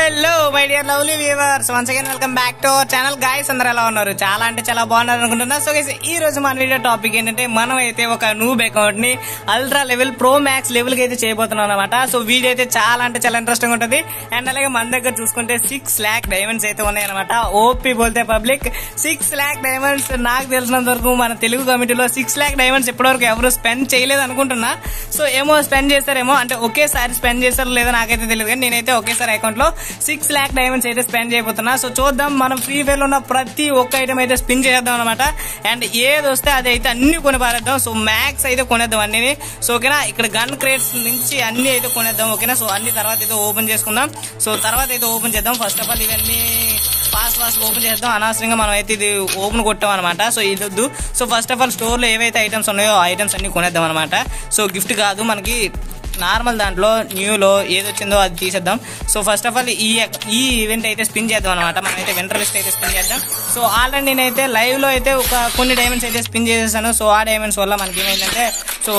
hello my dear lovely viewers once again welcome back to our channel guys అందరు ఎలా ఉన్నారు చాలా అంటే చాలా బాగున్నారు అనుకుంటున్నా సో guys, ఈ రోజు మన వీడియో టాపిక్ ఏంటంటే మనం అయితే ఒక నూబ్ అకౌంట్ ని ultra level pro max level కి అయితే చేయబోతున్నాం అనమాట సో వీడియో అయితే చాలా అంటే చాలా ఇంట్రెస్టింగ్ ఉంటుంది అండ్ అలాగే మన దగ్గర చూసుకుంటే సిక్స్ ల్యాక్ డైమండ్స్ అయితే ఉన్నాయన్నమాట ఓపీ బోల్తే పబ్లిక్ సిక్స్ ల్యాక్ డైమండ్స్ నాకు తెలిసినంత వరకు మన తెలుగు కమిటీలో సిక్స్ ల్యాక్ డైమండ్స్ ఇప్పటివరకు ఎవరు స్పెండ్ చేయలేదు అనుకుంటున్నా సో ఏమో స్పెండ్ చేస్తారేమో అంటే ఒకేసారి స్పెండ్ చేస్తారో లేదో నాకైతే తెలియదు కానీ నేనైతే ఒకేసారి అకౌంట్ లో సిక్స్ ల్యాక్ డైమండ్స్ అయితే స్పెండ్ చేయబోతున్నా సో చూద్దాం మనం ఫ్రీ ఫైర్ లో ఉన్న ప్రతి ఒక్క ఐటమ్ అయితే స్పిన్ చేద్దాం అనమాట అండ్ ఏది వస్తే అది అయితే అన్ని కొని పారేద్దాం సో మ్యాక్స్ అయితే కొనేద్దాం అన్ని సో ఓకేనా ఇక్కడ గన్ క్రేట్స్ నుంచి అన్ని అయితే కొనేద్దాం ఓకేనా సో అన్ని తర్వాత అయితే ఓపెన్ చేసుకుందాం సో తర్వాత అయితే ఓపెన్ చేద్దాం ఫస్ట్ ఆఫ్ ఆల్ ఇవన్నీ ఫాస్ట్ ఫాస్ట్ ఓపెన్ చేద్దాం అనవసరంగా మనం అయితే ఇది ఓపెన్ కొట్టాం అనమాట సో ఇది వద్దు so first of all store లో ఏవైతే ఐటమ్స్ ఉన్నాయో ఆ ఐటమ్స్ అన్ని కొనేద్దాం అనమాట సో గిఫ్ట్ కాదు మనకి నార్మల్ దాంట్లో న్యూలో ఏది వచ్చిందో అది తీసేద్దాం సో ఫస్ట్ ఆఫ్ ఆల్ ఈ ఈ ఈవెంట్ అయితే స్పిన్ చేద్దాం అనమాట మనం అయితే వింటర్ లిస్ట్ అయితే స్పిన్ చేద్దాం సో ఆల్రెడీ నేనైతే లైవ్ లో అయితే ఒక కొన్ని డైమండ్స్ అయితే స్పిన్ చేసేసాను సో ఆ డైమండ్స్ వల్ల మనకి ఏమైందంటే సో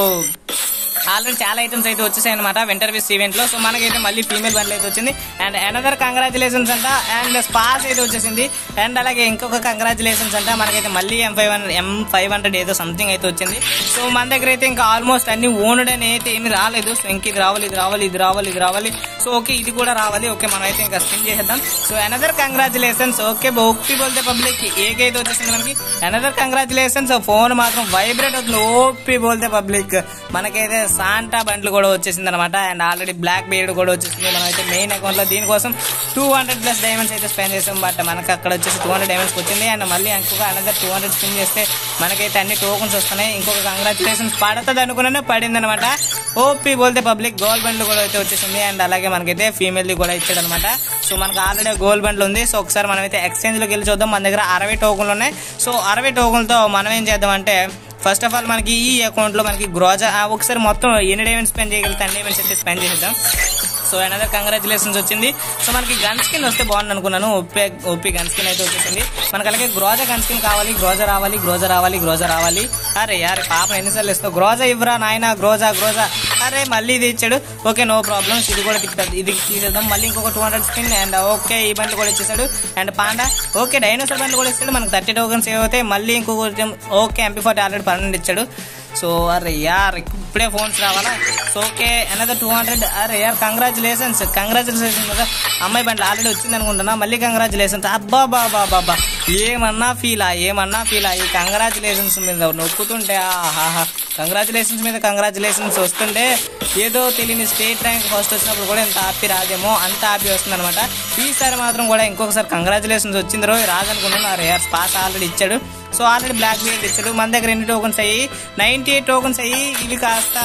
ఆల్రెడీ చాలా ఐటమ్స్ అయితే వచ్చేసాయి అనమాట వింటర్ విస్ ఈవెంట్ లో సో మనకైతే మళ్ళీ ఫీమేల్ బండ్లు అయితే వచ్చింది అండ్ అనదర్ కంగ్రాచులేషన్స్ అంట అండ్ స్పాస్ అయితే వచ్చేసింది అండ్ అలాగే ఇంకొక కంగ్రాచులేషన్స్ అంట మనకైతే మళ్ళీ M five hundred M five hundred ఏదో సంథింగ్ అయితే వచ్చింది సో మన దగ్గర అయితే ఇంకా ఆల్మోస్ట్ అన్ని ఓనుడ్ అని అయితే ఏమి రాలేదు సో ఇంక ఇది రావాలి ఇది రావాలి ఇది రావాలి ఇది రావాలి సో ఓకే ఇది కూడా రావాలి ఓకే మనం అయితే ఇంకా స్పిన్ చేసేద్దాం so another congratulations okay OP బోల్తే పబ్లిక్ ఏకైతే వచ్చేసింది మనకి అనదర్ కంగ్రాచులేషన్స్ ఫోన్ మాత్రం వైబ్రేట్ అవుతుంది ఓపీ బోల్తే పబ్లిక్ మనకైతే సాంటా బండ్లు కూడా వచ్చేసింది అనమాట అండ్ ఆల్రెడీ బ్లాక్ బీర్డ్ కూడా వచ్చేసింది మనం అయితే మెయిన్ అకౌంట్ లో దీనికోసం టూ హండ్రెడ్ ప్లస్ డైమండ్స్ అయితే స్పెండ్ చేసాం బట్ మనకి అక్కడ వచ్చేసి టూ హండ్రెడ్ డైమండ్స్ వచ్చింది అండ్ మళ్ళీ ఇంకొక అనదర్ టూ హండ్రెడ్ స్పిన్ చేస్తే మనకైతే అన్ని టోకన్స్ వస్తున్నాయి ఇంకొక కంగ్రాచులేషన్స్ పడుతుంది అనుకున్నా పడింది అనమాట ఓపీ బోల్తే పబ్లిక్ గోల్డ్ బండ్లు కూడా అయితే వచ్చేసింది అండ్ అలాగే మనకైతే ఫీమేల్ ది కూడా ఇచ్చాడు అనమాట సో మనకు ఆల్రెడీ గోల్డ్ బండ్లు ఉంది సో ఒకసారి మనం అయితే ఎక్స్చేంజ్ లోకి వెళ్ళి చూద్దాం మన దగ్గర అరవై టోకన్లు ఉన్నాయి సో అరవై టోకన్లతో మనం ఏం చేద్దాం అంటే ఫస్ట్ ఆఫ్ ఆల్ మనకి ఈ అకౌంట్ లో మనకి గ్రోజా ఆ, ఒకసారి మొత్తం ఎన్ని డైమండ్స్ స్పెండ్ చేయగలిగితే అన్ని డైమండ్స్ అయితే స్పెండ్ చేసేద్దాం సో అనదర్ కంగ్రాచులేషన్స్ వచ్చింది సో మనకి గన్ స్కిన్ వస్తే బాగుంది అనుకున్నాను ఓపీ ఓపీ గన్ స్కిన్ అయితే వచ్చేసింది మనకి అలాగే గ్రోజా గన్ స్కిన్ కావాలి గ్రోజా రావాలి గ్రోజా రావాలి గ్రోజా రావాలి అరే యార్ పాప ఎన్నిసార్లు ఇస్తావు గ్రోజా ఇవ్వరా నాయన గ్రోజా గ్రోజా అరే మళ్ళీ ఇది ఇచ్చాడు ఓకే నో ప్రాబ్లమ్స్ ఇది కూడా తిప్ప- ఇది తీసేద్దాం మళ్ళీ ఇంకొక two hundred spin and okay ఈ బండ్లు కూడా ఇచ్చేసాడు అండ్ పాండా ఓకే డైనోసార్ బండ్లు కూడా ఇస్తాడు మనకి థర్టీ టోకన్స్ ఏవైతే మళ్ళీ ఇంకొక ఓకే ఎంపీ ఫార్టీ ఆల్రెడీ పన్నెండు ఇచ్చాడు సో అరే యార్ ఇప్పుడే ఫోన్స్ రావాలా so okay another two hundred అరే యార్ కంగ్రాచులేషన్స్ కంగ్రాచులేషన్స్ కదా అమ్మాయి బండ్లు ఆల్రెడీ వచ్చింది అనుకుంటున్నా మళ్ళీ కంగ్రాచులేషన్స్ అబ్బా బాబా బాబా ఏమన్నా ఫీలా ఏమన్నా ఫీలా ఈ కంగ్రాచులేషన్స్ మీద నొక్కుతుంటే ఆహాహా కంగ్రాచులేషన్స్ మీద కంగ్రాచులేషన్స్ వస్తుంటే ఏదో తెలియని స్టేట్ ర్యాంక్ ఫస్ట్ వచ్చినప్పుడు కూడా ఇంత హ్యాపీ రాదేమో అంత హ్యాపీ వస్తుంది అనమాట ఈసారి మాత్రం కూడా ఇంకొకసారి కంగ్రాచులేషన్స్ వచ్చింది రోజు రాదనుకుంటున్నా అరే యార్ స్పాస్ ఆల్రెడీ ఇచ్చాడు సో ఆల్రెడీ బ్లాక్ బీల్డ్ ఇచ్చాడు మన దగ్గర ఎన్ని టోకన్స్ అయ్యి నైన్టీ ఎయిట్ టోకన్స్ అయ్యి ఇవి కాస్త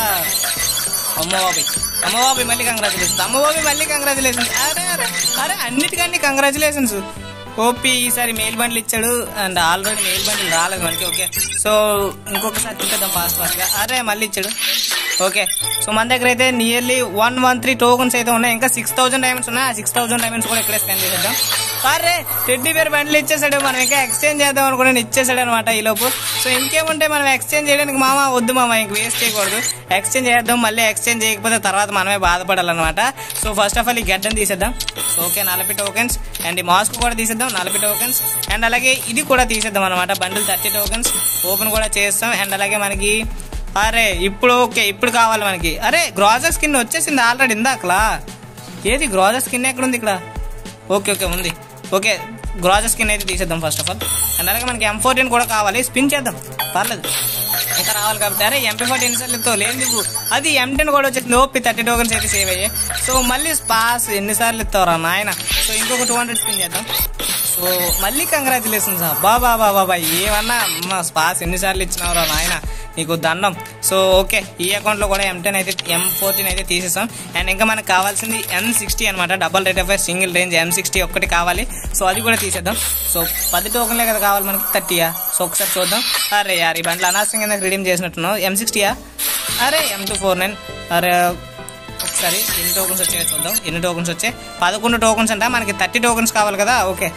అమ్మ బాబాయ్ అమ్మ బాబాయ్ మళ్ళీ కంగ్రాచులేషన్స్ అమ్మ బాబాయ్ మళ్ళీ కంగ్రాచులేషన్స్ అరే అరే అరే అన్నిటికన్నీ కంగ్రాచులేషన్స్ ఓపీ ఈసారి మెయిల్ బండ్లు ఇచ్చాడు అండ్ ఆల్రెడీ మెయిల్ బండ్లు రాలేదు మనకి ఓకే సో ఇంకొకసారి చూద్దాం ఫాస్ట్ ఫాస్ట్ గా అరే మళ్ళీ ఇచ్చాడు ఓకే సో మన దగ్గర అయితే nearly one one three tokens అయితే ఉన్నాయి ఇంకా సిక్స్ థౌసండ్ డైమండ్స్ ఉన్నాయి ఆ సిక్స్ థౌసండ్ డైమండ్స్ కూడా ఇక్కడే స్పెండ్ చేసేద్దాం అరే టెడ్డీ పేరు బండ్లు ఇచ్చేసాడు మనం ఇంకా ఎక్స్చేంజ్ చేద్దాం అనుకుని ఇచ్చేసాడు అనమాట ఈ లోపు సో ఇంకేముంటే మనం ఎక్స్చేంజ్ చేయడానికి మామ వద్దు మామ ఇంక వేస్ట్ చేయకూడదు ఎక్స్చేంజ్ చేద్దాం మళ్ళీ ఎక్స్చేంజ్ చేయకపోతే తర్వాత మనమే బాధపడాలన్నమాట సో ఫస్ట్ ఆఫ్ ఆల్ ఈ గడ్డని తీసేద్దాం సో ఓకే నలభై టోకెన్స్ అండ్ ఈ మాస్క్ కూడా తీసేద్దాం నలభై టోకెన్స్ అండ్ అలాగే ఇది కూడా తీసేద్దాం అనమాట బండిల్ థర్టీ టోకెన్స్ ఓపెన్ కూడా చేస్తాం అండ్ అలాగే మనకి అరే ఇప్పుడు ఓకే ఇప్పుడు కావాలి మనకి అరే గ్రోజర్ స్కిన్ వచ్చేసింది ఆల్రెడీ ఇందాకలా ఏది గ్రోజర్ స్కిన్ ఎక్కడ ఉంది ఇక్కడ ఓకే ఓకే ఉంది ఓకే గ్రోజర్ స్కిన్ అయితే తీసేద్దాం ఫస్ట్ ఆఫ్ ఆల్ అండ్ అలాగే మనకి ఎం ఫోర్టీన్ కూడా కావాలి స్పిన్ చేద్దాం పర్లేదు ఇంకా రావాలి కాబట్టి అరే ఎంపీ ఫోర్టీ ఎన్నిసార్లు ఇస్తావు లేదు నువ్వు అది ఎం టెన్ కూడా వచ్చేసింది ఓపీ థర్టీ టోకన్స్ అయితే సేవ్ అయ్యాయి సో మళ్ళీ స్పాస్ ఎన్నిసార్లు ఇస్తావురా నాయన సో ఇంకొక టూ హండ్రెడ్ స్పిన్ చేద్దాం సో మళ్ళీ కంగ్రాచులేషన్స్ బాబా బాబా బాబా ఏమన్నా అమ్మ స్పాస్ ఎన్నిసార్లు ఇచ్చినావురా నాయన నీకు దండం సో ఓకే ఈ అకౌంట్ లో కూడా ఎం టెన్ అయితే ఎం ఫోర్టీన్ అయితే తీసేసాం అండ్ ఇంకా మనకు కావాల్సింది ఎం సిక్స్టీ అనమాట double rate of single range M sixty ఒక్కటి కావాలి సో అది కూడా తీసేద్దాం సో పది టోకన్లే కదా కావాలి మనకి థర్టీయా సో ఒకసారి చూద్దాం అరే యార్ ఈ బండ్లు అనవసరంగా కింద రిడీమ్ చేసినట్టున్నావు ఎం సిక్స్టీయా అరే ఎం టూ ఫోర్ నైన్ అరే ఒకసారి ఎన్ని టోకన్స్ వచ్చాయో చూద్దాం ఎన్ని టోకన్స్ వచ్చాయి పదకొండు టోకన్స్ అంట మనకి థర్టీ టోకన్స్ కావాలి కదా ఓకే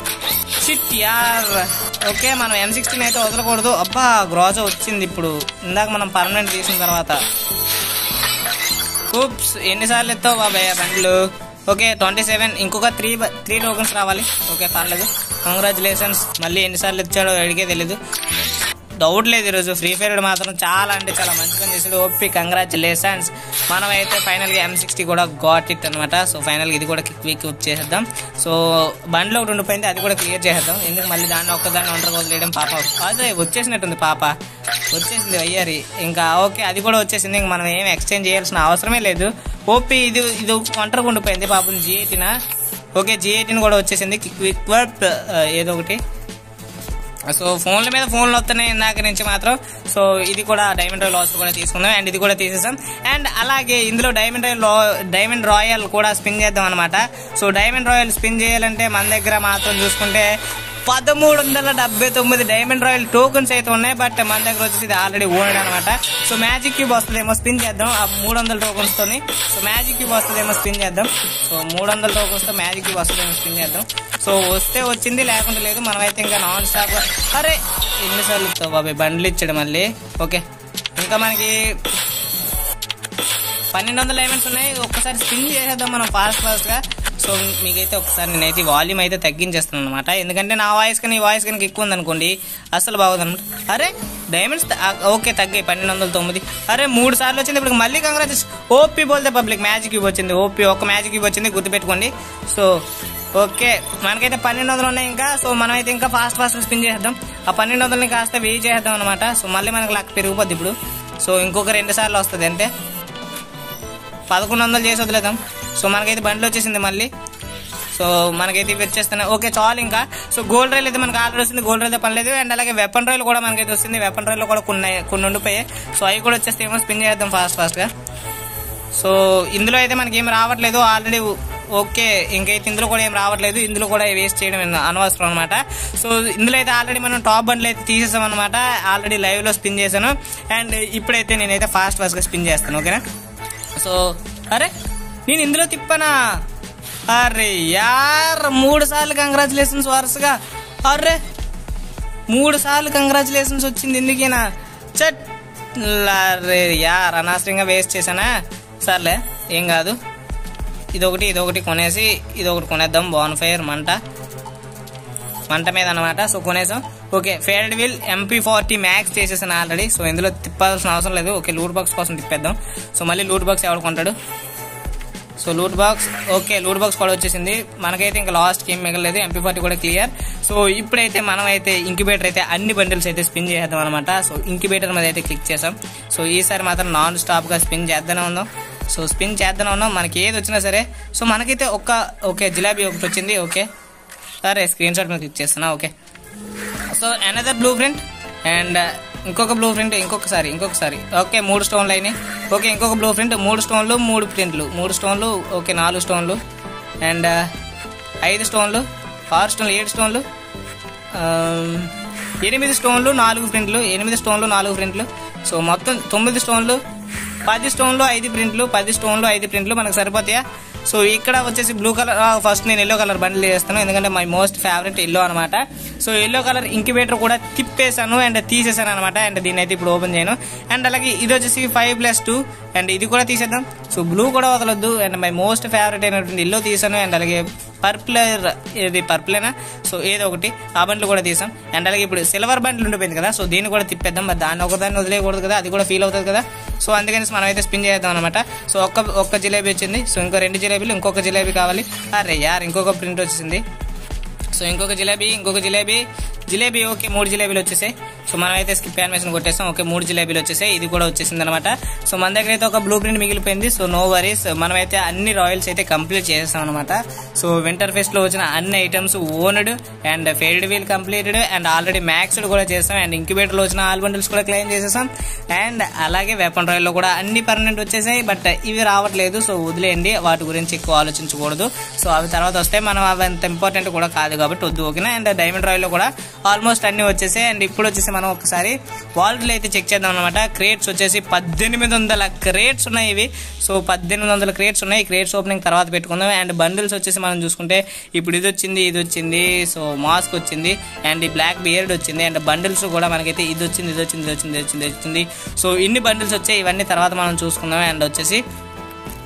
షిట్ యార్ ఓకే మనం ఎం సిక్స్టీన్ అయితే వదలకూడదు అబ్బా గ్రోజా వచ్చింది ఇప్పుడు ఇందాక మనం పర్మనెంట్ తీసిన తర్వాత ఊప్స్ ఎన్నిసార్లు ఎత్తావు బాబాయ్ ఆ బండ్లు ఓకే ట్వంటీ సెవెన్ ఇంకొక త్రీ త్రీ టోకన్స్ రావాలి ఓకే పర్లేదు కంగ్రాచులేషన్స్ మళ్ళీ ఎన్నిసార్లు ఇచ్చాడో అడిగే తెలీదు డౌట్ లేదు ఈరోజు ఫ్రీ ఫైర్ మాత్రం చాలా అంటే చాలా మంచి పని చేసాడు ఓపి కంగ్రాచులేషన్స్ మనం అయితే ఫైనల్గా ఎం సిక్స్టీ కూడా గాట్ ఇట్ అనమాట సో ఫైనల్గా ఇది కూడా క్విక్ క్విక్ చేసేద్దాం సో బండ్లో ఒకటి ఉండిపోయింది అది కూడా క్లియర్ చేసేద్దాం ఎందుకు మళ్ళీ దాన్ని ఒక్కదాన్ని ఒంటరి వదిలేయడం పాప అదే వచ్చేసినట్టుంది పాప వచ్చేసింది అయ్యారి ఇంకా ఓకే అది కూడా వచ్చేసింది ఇంక మనం ఏం ఎక్స్చేంజ్ చేయాల్సిన అవసరమే లేదు ఓపి ఇది ఇది ఒంటరిగా ఉండిపోయింది పాపం G eighteen okay G eighteen కూడా వచ్చేసింది క్విక్ వర్క్ ఏదో ఒకటి సో ఫోన్ల మీద ఫోన్లు వస్తున్నాయి ఇందాక నుంచి మాత్రం సో ఇది కూడా డైమండ్ రాయల్ లాస్ కూడా తీసుకుందాం అండ్ ఇది కూడా తీసేసాం అండ్ అలాగే ఇందులో డైమండ్ రాయల్ డైమండ్ రాయల్ కూడా స్పిన్ చేద్దాం అనమాట సో డైమండ్ రాయల్ స్పిన్ చేయాలంటే మన దగ్గర మాత్రం చూసుకుంటే పదమూడు వందల డెబ్బై తొమ్మిది డైమండ్ రాయల్ టోకన్స్ అయితే ఉన్నాయి బట్ మన దగ్గర వచ్చేసి ఇది ఆల్రెడీ ఓనడ్ అనమాట సో మ్యాజిక్ క్యూబ్ వస్తుందేమో స్పిన్ చేద్దాం ఆ మూడు వందల టోకన్స్ తోని సో మ్యాజిక్ క్యూబ్ వస్తుందేమో స్పిన్ చేద్దాం సో మూడు వందల టోకన్స్ తో మ్యాజిక్ క్యూబ్ వస్తుందేమో స్పిన్ చేద్దాం సో వస్తే వచ్చింది లేకుంటే లేదు మనమైతే ఇంకా నాన్ స్టాప్ అరే ఎన్నిసార్లు ఇస్తావు బాబాయ్ బండ్లు ఇచ్చాడు మళ్ళీ ఓకే ఇంకా మనకి పన్నెండు వందల డైమండ్స్ ఉన్నాయి ఒక్కసారి స్పిన్ చేసేద్దాం మనం ఫాస్ట్ ఫాస్ట్ గా సో మీకైతే ఒకసారి నేనైతే వాల్యూమ్ అయితే తగ్గించేస్తున్నాను అనమాట ఎందుకంటే నా వాయిస్ కానీ ఈ వాయిస్ కనుక ఎక్కువ ఉందనుకోండి అసలు బాగోదు అనమాట అరే డైమండ్స్ ఓకే తగ్గాయి పన్నెండు వందల తొమ్మిది అరే మూడు సార్లు వచ్చింది ఇప్పుడు మళ్ళీ కంగ్రాచులేషన్ ఓపీ బోల్తే పబ్లిక్ మ్యాజిక్ ఇవి వచ్చింది ఓపీ ఒక మ్యాజిక్ ఇవి వచ్చింది గుర్తుపెట్టుకోండి సో ఓకే మనకైతే పన్నెండు వందలు ఉన్నాయి ఇంకా సో మనమైతే ఇంకా ఫాస్ట్ ఫాస్ట్ స్పిన్ చేద్దాం ఆ పన్నెండు వందలని కాస్త వెయ్యి చేద్దాం అనమాట సో మళ్ళీ మనకి లక్ పెరిగిపోద్ది ఇప్పుడు సో ఇంకొక రెండు సార్లు వస్తుంది అంటే పదకొండు వందలు చేసి వదిలేద్దాం సో మనకైతే బండ్లు వచ్చేసింది మళ్ళీ సో మనకైతే ఇవి వచ్చేస్తున్నాయి ఓకే చాలు ఇంకా సో గోల్డ్ రైల్ అయితే మనకి ఆల్రెడీ వస్తుంది గోల్డ్ రైల్ పని లేదు అండ్ అలాగే వెపన్ రైల్ కూడా మనకైతే వస్తుంది వెపన్ రైల్ కూడా కొన్ని కొన్ని ఉండిపోయాయి సో అవి కూడా వచ్చేస్తే ఏమో స్పిన్ చేద్దాం ఫాస్ట్ ఫాస్ట్గా సో ఇందులో అయితే మనకి ఏం రావట్లేదు ఆల్రెడీ ఓకే ఇంకైతే ఇందులో కూడా ఏం రావట్లేదు ఇందులో కూడా వేస్ట్ చేయడం అనవసరం అనమాట సో ఇందులో అయితే ఆల్రెడీ మనం టాప్ బండ్లు అయితే తీసేసాం అనమాట ఆల్రెడీ లైవ్ లో స్పిన్ చేశాను అండ్ ఇప్పుడైతే నేనైతే ఫాస్ట్ ఫాస్ట్ గా స్పిన్ చేస్తాను ఓకేనా సో అరే నేను ఇందులో తిప్పానా అరే యార్ మూడు సార్లు కంగ్రాచులేషన్స్ వరుసగా అరే మూడు సార్లు కంగ్రాచులేషన్స్ వచ్చింది ఎందుకేనా చట్ అరే యార్ అనవసరంగా వేస్ట్ చేశానా సర్లే ఏం కాదు ఇదొకటి ఇదొకటి కొనేసి ఇదొకటి కొనేద్దాం బాన్ ఫైర్ మంట మంట మీద అనమాట సో కొనేసాం okay faded wheel MP forty max చేసేసాను ఆల్రెడీ సో ఇందులో తిప్పాల్సిన అవసరం లేదు ఓకే లూట్ బాక్స్ కోసం తిప్పేద్దాం సో మళ్ళీ లూట్ బాక్స్ ఎవడు కొంటాడు so loot box okay loot box కూడా వచ్చేసింది మనకైతే ఇంకా లాస్ట్ ఏం మిగలేదు ఎంపీ ఫార్టీ కూడా క్లియర్ సో ఇప్పుడైతే మనం అయితే ఇంక్యుబేటర్ అయితే అన్ని బండిల్స్ అయితే స్పిన్ చేద్దాం అనమాట సో ఇంక్యుబేటర్ మీద అయితే క్లిక్ చేసాం సో ఈసారి మాత్రం నాన్ స్టాప్ గా స్పిన్ చేద్దానే ఉందాం సో స్పిన్ చేద్దానే ఉన్నాం మనకి ఏది వచ్చినా సరే సో మనకైతే ఒక్క ఓకే జిలాబీ ఒకటి వచ్చింది ఓకే సరే స్క్రీన్ షాట్ మీద క్లిక్ చేస్తున్నా okay so another blueprint and ఇంకొక బ్లూ ప్రింట్ ఇంకొకసారి ఇంకొకసారి ఓకే మూడు స్టోన్లు అయినాయి ఓకే ఇంకొక బ్లూ ప్రింట్ మూడు స్టోన్లు మూడు ప్రింట్లు మూడు స్టోన్లు ఓకే నాలుగు స్టోన్లు అండ్ ఐదు స్టోన్లు ఆరు స్టోన్లు ఏడు స్టోన్లు ఆ, ఎనిమిది స్టోన్లు నాలుగు ప్రింట్లు ఎనిమిది స్టోన్లు నాలుగు ప్రింట్లు సో మొత్తం తొమ్మిది స్టోన్లు పది స్టోన్లు ఐదు ప్రింట్లు పది స్టోన్లు ఐదు ప్రింట్లు మనకు సరిపోతాయా సో ఇక్కడ వచ్చేసి బ్లూ కలర్ ఫస్ట్ నేను ఎల్లో కలర్ బండిల్ చేస్తాను ఎందుకంటే మై మోస్ట్ ఫేవరెట్ ఎల్లో అనమాట సో ఎల్లో కలర్ ఇంక్యుబేటర్ కూడా తిప్పేశాను అండ్ తీసేసాను అనమాట అండ్ దీన్ని అయితే ఇప్పుడు ఓపెన్ చేయను అండ్ అలాగే ఇది వచ్చేసి ఫైవ్ ప్లస్ టూ అండ్ ఇది కూడా తీసేద్దాం సో బ్లూ కూడా వదలొద్దు అండ్ మై మోస్ట్ ఫేవరెట్ అయినటువంటి ఎల్లో తీసాను అండ్ అలాగే పర్పుల్ ఇది పర్పులేనా సో ఏదో ఒకటి ఆ బండ్లు కూడా తీసాం అండ్ అలాగే ఇప్పుడు సిల్వర్ బండ్లు ఉండిపోయింది కదా సో దీన్ని కూడా తిప్పేద్దాం మరి దాన్ని ఒకదాన్ని వదిలేయకూడదు కదా అది కూడా ఫీల్ అవుతుంది కదా సో అందుకని మనం అయితే స్పిన్ చేద్దాం అనమాట సో ఒక్క ఒక్క జిలేబీ వచ్చింది సో ఇంకో రెండు జిలేబీలు ఇంకొక జిలేబీ కావాలి అరే యార్ ఇంకొక ప్రింట్ వచ్చింది సో ఇంకొక జిలేబీ ఇంకొక జిలేబీ జిలేబీ ఓకే మూడు జిలేబీలు వచ్చేసాయి సో మనం అయితే స్కిప్ యానిమేషన్ కొట్టేసాం ఓకే మూడు జిలేబీలు వచ్చేసాయి ఇది కూడా వచ్చేసింది అనమాట సో మన దగ్గర అయితే ఒక బ్లూ ప్రింట్ మిగిలిపోయింది సో నో వరీస్ మనమైతే అన్ని రాయల్స్ అయితే కంప్లీట్ చేసేసాం అనమాట సో వింటర్ ఫెస్ట్ లో వచ్చిన అన్ని items owned and faded wheel completed and already maxed కూడా చేసాం అండ్ ఇంక్యుబేటర్ లో వచ్చిన ఆల్ బండిల్స్ కూడా క్లెయిమ్ చేసేసాం అండ్ అలాగే వెపన్ రాయల్ లో కూడా అన్ని పర్మనెంట్ వచ్చేసాయి బట్ ఇవి రావట్లేదు సో వదిలేయండి వాటి గురించి ఎక్కువ ఆలోచించకూడదు సో అవి తర్వాత వస్తే మనం అవి అంత ఇంపార్టెంట్ కూడా కాదు కాబట్టి వద్దు ఓకేనా అండ్ డైమండ్ రాయల్ లో కూడా ఆల్మోస్ట్ అన్ని వచ్చేసాయి అండ్ ఇప్పుడు వచ్చేసి మనం ఒకసారి వాల్ట్లో అయితే చెక్ చేద్దాం అనమాట క్రేట్స్ వచ్చేసి పద్దెనిమిది వందల క్రేట్స్ ఉన్నాయి ఇవి సో పద్దెనిమిది వందల క్రేట్స్ ఉన్నాయి క్రేట్స్ ఓపెనింగ్ తర్వాత పెట్టుకుందాం అండ్ బండిల్స్ వచ్చేసి మనం చూసుకుంటే ఇప్పుడు ఇది వచ్చింది ఇది వచ్చింది సో మాస్క్ వచ్చింది అండ్ ఈ బ్లాక్ బియర్డ్ వచ్చింది అండ్ బండిల్స్ కూడా మనకైతే ఇది వచ్చింది ఇది వచ్చింది ఇది వచ్చింది ఇది వచ్చింది ఇది వచ్చింది సో ఇన్ని బండిల్స్ వచ్చాయి ఇవన్నీ తర్వాత మనం చూసుకుందాం అండ్ వచ్చేసి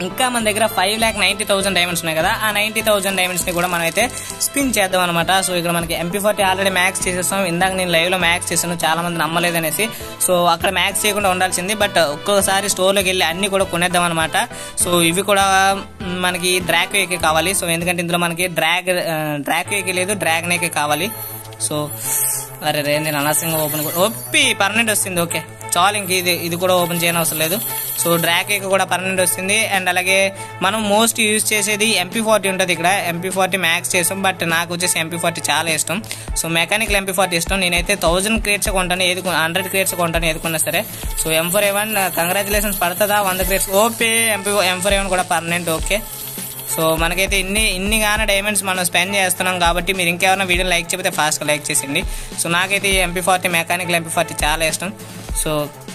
ఇంకా మన దగ్గర five lakh ninety thousand diamonds ఉన్నాయి కదా ఆ నైన్టీ థౌసండ్ డైమండ్స్ ని కూడా మనం అయితే స్పిన్ చేద్దాం అనమాట సో ఇక్కడ మనకి ఎంపీ ఫార్టీ ఆల్రెడీ మ్యాక్స్ చేసేస్తాం ఇందాక నేను లైవ్ లో మ్యాక్స్ చేశాను చాలా మంది నమ్మలేదు అనేసి సో అక్కడ మ్యాక్స్ చేయకుండా ఉండాల్సింది బట్ ఒక్కొక్కసారి స్టోర్ లోకి వెళ్ళి అన్ని కూడా కొనేద్దాం అనమాట సో ఇవి కూడా మ్, మనకి డ్రాక్ వేకే కావాలి సో ఎందుకంటే ఇందులో మనకి డ్రాగ్ డ్రాక్ వేకే లేదు డ్రాగన్ వేకే కావాలి సో అరే రే నేను అనవసరంగా ఓపెన్ ఒప్పి పర్మనెంట్ వస్తుంది ఓకే చాలు ఇంక ఇది ఇది కూడా ఓపెన్ చేయని అవసరం లేదు సో డ్రాక్ కూడా పర్మనెంట్ వస్తుంది అండ్ అలాగే మనం మోస్ట్ యూజ్ చేసేది ఎంపీ ఫార్టీ ఉంటుంది ఇక్కడ ఎంపీ ఫార్టీ మ్యాక్స్ చేసాం బట్ నాకు వచ్చేసి ఎంపీ ఫార్టీ చాలా ఇష్టం సో మెకానికల్ ఎంపీ ఫార్టీ ఇష్టం నేనైతే థౌసండ్ క్రేట్స్ కొంటాను ఏది హండ్రెడ్ క్రేట్స్ కొంటాను ఏదుకున్నా సరే so M four A one congratulations పడుతుందా వంద క్రేట్స్ ఓపే ఎంపీ ఎం ఫోర్ ఎవన్ కూడా పర్మనెంట్ ఓకే సో మనకైతే ఇన్ని ఇన్ని గానే డైమండ్స్ మనం స్పెండ్ చేస్తున్నాం కాబట్టి మీరు ఇంకెవరైనా వీడియో లైక్ చెప్తే ఫాస్ట్గా లైక్ చేసింది సో నాకైతే ఈ MP forty mechanical MP forty చాలా ఇష్టం సో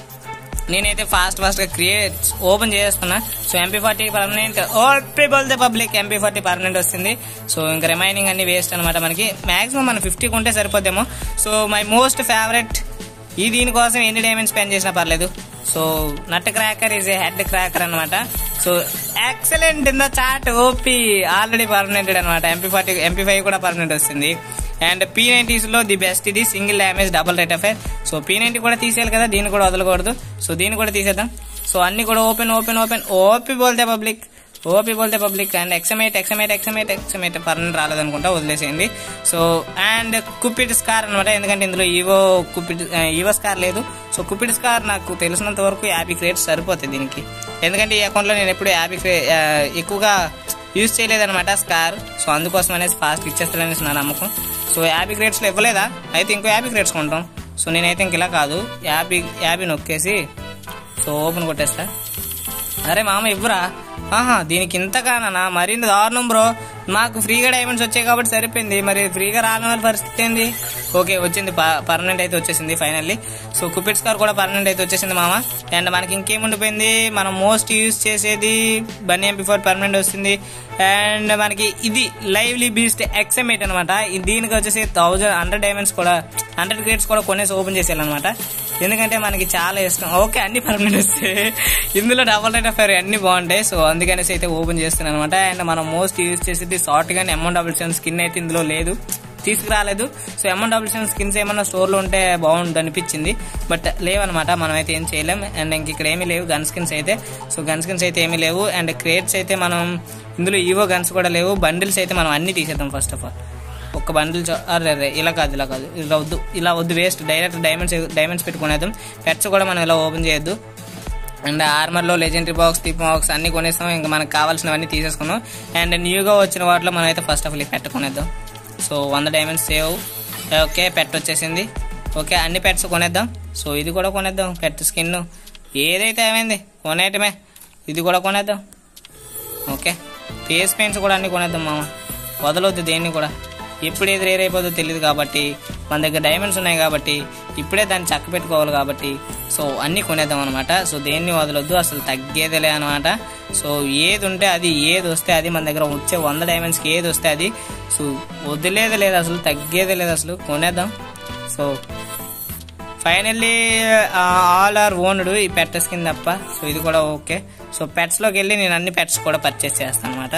నేనైతే ఫాస్ట్ ఫాస్ట్గా క్రియేట్ ఓపెన్ చేస్తున్నా so MP forty permanent all people the public MP forty permanent వస్తుంది సో ఇంకా రిమైనింగ్ అన్ని వేస్ట్ అనమాట మనకి మాక్సిమం మనం ఫిఫ్టీకి ఉంటే సరిపోద్దేమో సో మై మోస్ట్ ఫేవరెట్ ఈ దీనికోసం ఎన్ని డైమండ్స్ స్పెండ్ చేసినా పర్లేదు so nutcracker is a head cracker అనమాట so excellent in the chat OP already permanented అనమాట ఎంపీ ఫార్టీ ఎంపీ ఫైవ్ కూడా పర్మనెంట్ వస్తుంది అండ్ పీ నైన్టీస్ లో ది బెస్ట్ ఇది single damage double rate of so P ninety కూడా తీసేయాలి కదా దీన్ని కూడా వదలకూడదు సో దీన్ని కూడా తీసేద్దాం సో అన్ని కూడా ఓపెన్ ఓపెన్ ఓపెన్ ఓపీ బోల్తే పబ్లిక్ ఓపీ బోల్తే పబ్లిక్ అండ్ ఎక్సమేట్ ఎక్సమేట్ ఎక్సమేట్ ఎక్సమేట్ పర్మనెంట్ రాలేదనుకుంటా వదిలేసేయండి సో అండ్ కుపిడ్ స్కార్ అనమాట ఎందుకంటే ఇందులో ఈవో కుపిడ్ ఈవో స్కార్ లేదు సో కుపిడ్ స్కార్ నాకు తెలిసినంత వరకు యాభై క్రేట్స్ సరిపోతాయి దీనికి ఎందుకంటే ఈ అకౌంట్లో నేను ఎప్పుడు యాభై క్రే ఆ, ఎక్కువగా యూజ్ చేయలేదన్నమాట స్కార్ సో అందుకోసం అనేసి ఫాస్ట్ ఇచ్చేస్తాననేసి నా నమ్మకం సో యాభై క్రేట్స్లో ఇవ్వలేదా అయితే ఇంకో యాభై క్రేట్స్ కొంటాం సో నేనైతే ఇంక ఇలా కాదు యాభై యాభై నొక్కేసి సో ఓపెన్ కొట్టేస్తా అరే మామ ఇవ్వరా ఆహా దీనికి ఇంతగానా మరింత దారుణం బ్రో మాకు ఫ్రీగా డైమండ్స్ వచ్చాయి కాబట్టి సరిపోయింది మరి ఫ్రీగా రాని వాళ్ళ పరిస్థితి ఏంది ఓకే వచ్చింది పర్మనెంట్ అయితే వచ్చేసింది ఫైనల్లీ సో కుపిట్స్ కార్ కూడా పర్మనెంట్ అయితే వచ్చేసింది మామ అండ్ మనకి ఇంకేం ఉండిపోయింది మనం మోస్ట్ యూజ్ చేసేది బన్నీ ఎంపీ ఫోర్ పర్మనెంట్ వస్తుంది అండ్ మనకి ఇది లైవ్లీ బీస్ట్ ఎక్సమేట్ అనమాట దీనికి వచ్చేసి థౌజండ్ హండ్రెడ్ డైమండ్స్ కూడా హండ్రెడ్ గ్రేడ్స్ కూడా కొనేసి ఓపెన్ చేసేయాలన్నమాట ఎందుకంటే మనకి చాలా ఇష్టం ఓకే అన్ని పర్మనెంట్ వస్తాయి ఇందులో డబల్ రేట్ ఆఫ్ ఫైర్ అన్ని బాగుంటాయి సో అందుకనేసి అయితే ఓపెన్ చేస్తున్నాను అనమాట అండ్ మనం మోస్ట్ యూజ్ చేసేది షార్ట్ గానీ ఎంఎన్ డబుల్ సెవెన్ స్కిన్ అయితే ఇందులో లేదు తీసుకురాలేదు so MN double seven skins ఏమన్నా స్టోర్ లో ఉంటే బాగుంటుంది అనిపించింది బట్ లేవన్నమాట మనం అయితే ఏం చేయలేం అండ్ ఇంక ఇక్కడ ఏమీ లేవు గన్ స్కిన్స్ అయితే సో గన్ స్కిన్స్ అయితే ఏమీ లేవు అండ్ క్రేట్స్ అయితే మనం ఇందులో ఈవో గన్స్ కూడా లేవు బండిల్స్ అయితే మనం అన్ని తీసేద్దాం ఫస్ట్ ఆఫ్ ఆల్ ఒక్క బండిల్ చో- అరే అరే ఇలా కాదు ఇలా కాదు ఇలా వద్దు ఇలా వద్దు వేస్ట్ డైరెక్ట్ డైమండ్స్ డైమండ్స్ పెట్టుకునేద్దాం పెట్స్ కూడా మనం ఇలా ఓపెన్ చేయొద్దు అండ్ ఆర్మర్లో లెజెండరీ బాక్స్ టిప్ బాక్స్ అన్ని కొనేస్తాం ఇంకా మనకు కావాల్సినవన్నీ తీసేసుకున్నాం అండ్ న్యూగా వచ్చిన వాటిలో మనం అయితే ఫస్ట్ ఆఫ్ ఆల్ పెట్టుకునేద్దాం సో వంద డైమండ్స్ సేవ్ ఓకే పెట్ వచ్చేసింది ఓకే అన్ని పెట్స్ కొనేద్దాం సో ఇది కూడా కొనేద్దాం పెట్ స్కిన్ ఏదైతే ఏమైంది కొనేయటమే ఇది కూడా కొనేద్దాం ఓకే ఫేస్ పెయింట్స్ కూడా అన్ని కొనేద్దాం మామ వదలొద్దు దేన్ని కూడా ఎప్పుడు ఏది రేర్ అయిపోతుందో తెలియదు కాబట్టి మన దగ్గర డైమండ్స్ ఉన్నాయి కాబట్టి ఇప్పుడే దాన్ని చక్క పెట్టుకోవాలి కాబట్టి సో అన్నీ కొనేద్దాం అనమాట సో దేన్ని వదలొద్దు అసలు తగ్గేదిలే అనమాట సో ఏది ఉంటే అది ఏది వస్తే అది మన దగ్గర వచ్చే వంద డైమండ్స్కి ఏది వస్తే అది సో వదిలేది లేదు అసలు తగ్గేది లేదు అసలు కొనేద్దాం so finally all are owned ఈ పెట్ స్కిన్ తప్ప సో ఇది కూడా ఓకే సో పెట్స్లోకి వెళ్ళి నేను అన్ని పెట్స్ కూడా పర్చేస్ చేస్తాను అనమాట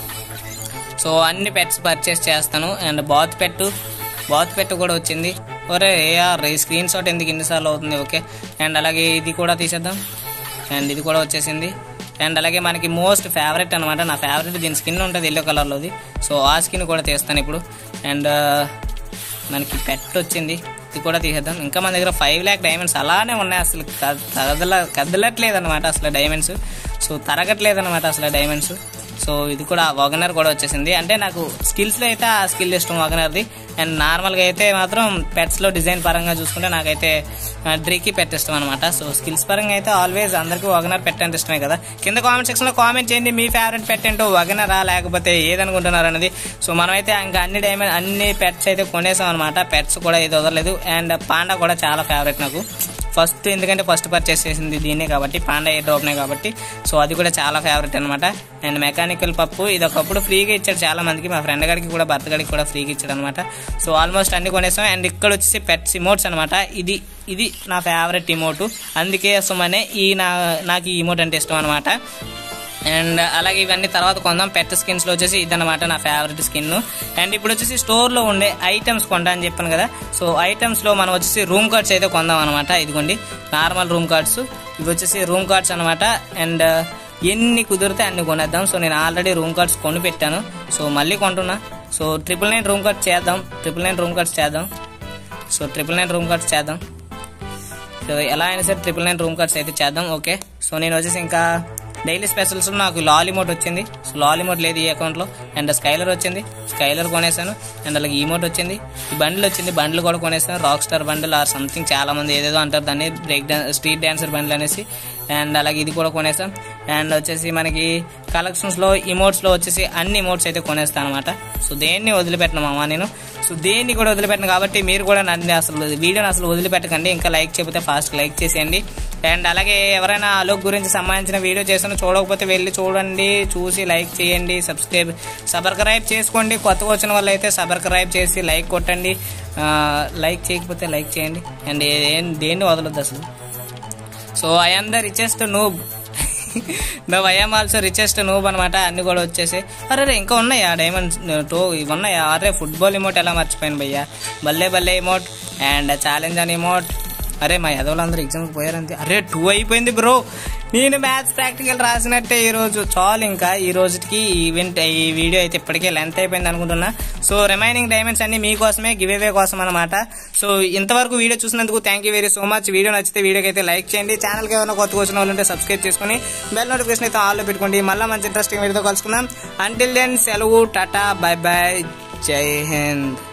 సో అన్ని పెట్స్ పర్చేస్ చేస్తాను and bath pet bath pet కూడా వచ్చింది ఒరే ఏఆర్ ఈ స్క్రీన్ షాట్ ఎందుకు ఇన్నిసార్లు అవుతుంది ఓకే అండ్ అలాగే ఇది కూడా తీసేద్దాం అండ్ ఇది కూడా వచ్చేసింది అండ్ అలాగే మనకి మోస్ట్ ఫేవరెట్ అనమాట నా ఫేవరెట్ దీని స్కిన్ ఉంటుంది ఎల్లో కలర్లోది సో ఆ స్కిన్ కూడా తీస్తాను ఇప్పుడు అండ్ మనకి పెట్ వచ్చింది ఇది కూడా తీసేద్దాం ఇంకా మన దగ్గర ఫైవ్ ల్యాక్ డైమండ్స్ అలానే ఉన్నాయి అసలు కద- కదల కదలట్లేదు అనమాట అసలు డైమండ్స్ సో తరగట్లేదు అనమాట అసలు డైమండ్స్ సో ఇది కూడా వగనర్ కూడా వచ్చేసింది అంటే నాకు స్కిల్స్లో అయితే ఆ స్కిల్ ఇష్టం వగనర్ది అండ్ నార్మల్గా అయితే మాత్రం పెట్స్లో డిజైన్ పరంగా చూసుకుంటే నాకైతే డ్రీకి పెట్ ఇష్టం అనమాట సో స్కిల్స్ పరంగా అయితే ఆల్వేస్ అందరికీ వగనర్ పెట్ అంటే ఇష్టమే కదా కింద కామెంట్ సెక్షన్లో కామెంట్ చేయండి మీ ఫేవరెట్ పెట్ ఏంటో వగనరా లేకపోతే ఏదనుకుంటున్నారు అనేది సో మనమైతే ఇంకా అన్ని డైమండ్ అన్ని పెట్స్ అయితే కొనేసాం అనమాట పెట్స్ కూడా ఇది వదలలేదు అండ్ పాండా కూడా చాలా ఫేవరెట్ నాకు ఫస్ట్ ఎందుకంటే ఫస్ట్ పర్చేస్ చేసింది దీన్నే కాబట్టి పాండా ఎయిర్ డ్రాప్నే కాబట్టి సో అది కూడా చాలా ఫేవరెట్ అనమాట అండ్ మెకానికల్ పప్పు ఇది ఒకప్పుడు ఫ్రీగా ఇచ్చాడు చాలా మందికి మా ఫ్రెండ్ గడికి కూడా భర్త గడికి కూడా ఫ్రీగా ఇచ్చాడు అనమాట సో ఆల్మోస్ట్ అన్ని కొనేసాం అండ్ ఇక్కడ వచ్చేసి పెట్స్ ఇమోట్స్ అనమాట ఇది ఇది నా ఫేవరెట్ ఇమోటు అందుకే సుమనే ఈ నా నాకు ఈ ఇమోట్ అంటే ఇష్టం అనమాట అండ్ అలాగే ఇవన్నీ తర్వాత కొందాం పెట్ స్కిన్స్ లో వచ్చేసి ఇదన్నమాట నా ఫేవరెట్ స్కిన్ అండ్ ఇప్పుడు వచ్చేసి స్టోర్ లో ఉండే ఐటమ్స్ కొంటా అని చెప్పాను కదా సో ఐటమ్స్ లో మనం వచ్చేసి రూమ్ కార్డ్స్ అయితే కొందాం అనమాట ఇదిగోండి నార్మల్ రూమ్ కార్డ్స్ ఇవి వచ్చేసి రూమ్ కార్డ్స్ అనమాట అండ్ ఎన్ని కుదిరితే అన్ని కొనేద్దాం సో నేను ఆల్రెడీ రూమ్ కార్డ్స్ కొని పెట్టాను సో మళ్ళీ కొంటున్నా so triple nine room cards చేద్దాం ట్రిపుల్ నైన్ రూమ్ కార్డ్స్ చేద్దాం so triple nine room cards చేద్దాం సో ఎలా అయినా సరే ట్రిపుల్ నైన్ రూమ్ కార్డ్స్ అయితే చేద్దాం ఓకే సో నేను వచ్చేసి ఇంకా డైలీ స్పెషల్స్ నాకు లాలీమోట్ వచ్చింది సో లాలీమోట్ లేదు ఈ అకౌంట్లో అండ్ స్కైలర్ వచ్చింది స్కైలర్ కొనేసాను అండ్ అలాగే ఈమోట్ వచ్చింది ఈ బండిల్ వచ్చింది బండ్లు కూడా కొనేసాను rock star bundle or something చాలా మంది ఏదేదో అంటారు దాన్ని break dance street dancer bundle అనేసి అండ్ అలాగే ఇది కూడా కొనేసాం అండ్ వచ్చేసి మనకి కలెక్షన్స్ లో ఇమోట్స్ లో వచ్చేసి అన్ని ఇమోట్స్ అయితే కొనేస్తాను అనమాట సో దేన్ని వదిలిపెట్టను మామ నేను సో దేన్ని కూడా వదిలిపెట్టను కాబట్టి మీరు కూడా నన్ను అసలు వీడియోని అసలు వదిలిపెట్టకండి ఇంకా లైక్ చెబితే ఫాస్ట్ లైక్ చేసేయండి అండ్ అలాగే ఎవరైనా అలోక్ గురించి సంబంధించిన వీడియో చేస్తాను చూడకపోతే వెళ్ళి చూడండి చూసి లైక్ చేయండి సబ్స్క్రైబ్ సబ్స్క్రైబ్ చేసుకోండి కొత్తగా వచ్చిన వాళ్ళు అయితే సబ్స్క్రైబ్ చేసి లైక్ కొట్టండి ఆ, లైక్ చేయకపోతే లైక్ చేయండి అండ్ ఏం దేన్ని వదలొద్దు అసలు so I am the richest noob now I'm also richest noob అనమాట అన్ని కూడా వచ్చేసి అరే రే, ఇంకా ఉన్నాయా డైమండ్స్ టో ఇవి ఉన్నాయా అరే ఫుట్బాల్ ఇమోట్ ఎలా మర్చిపోయాను భయ్యా బల్లే బల్లే ఇమోట్ అండ్ ఛాలెంజ్ అని ఇమోట్ అరే మా యదవులందరూ ఎగ్జామ్కి పోయారంతే అరే టూ అయిపోయింది బ్రో నేను మ్యాథ్స్ ప్రాక్టికల్ రాసినట్టే ఈ రోజు చాలు ఇంకా ఈ రోజుకి ఈ ఈవెంట్ ఈ వీడియో అయితే ఇప్పటికే లెంత్ అయిపోయింది అనుకుంటున్నా సో రిమైనింగ్ డైమండ్స్ అన్ని మీకోసమే గివ్ అవే కోసం అనమాట సో ఇంతవరకు వీడియో చూసినందుకు thank you very so much video నచ్చితే వీడియోకి అయితే లైక్ చేయండి ఛానల్కి ఏమైనా కొత్తగా వచ్చిన వాళ్ళు ఉంటే సబ్స్క్రైబ్ చేసుకుని బెల్ నోటిఫికేషన్ అయితే ఆల్లో పెట్టుకోండి మళ్ళీ మంచి ఇంట్రెస్టింగ్ వీడియోతో కలుసుకుందాం అంటిల్ దెన్ సెలవు టాటా బై బై జై హింద్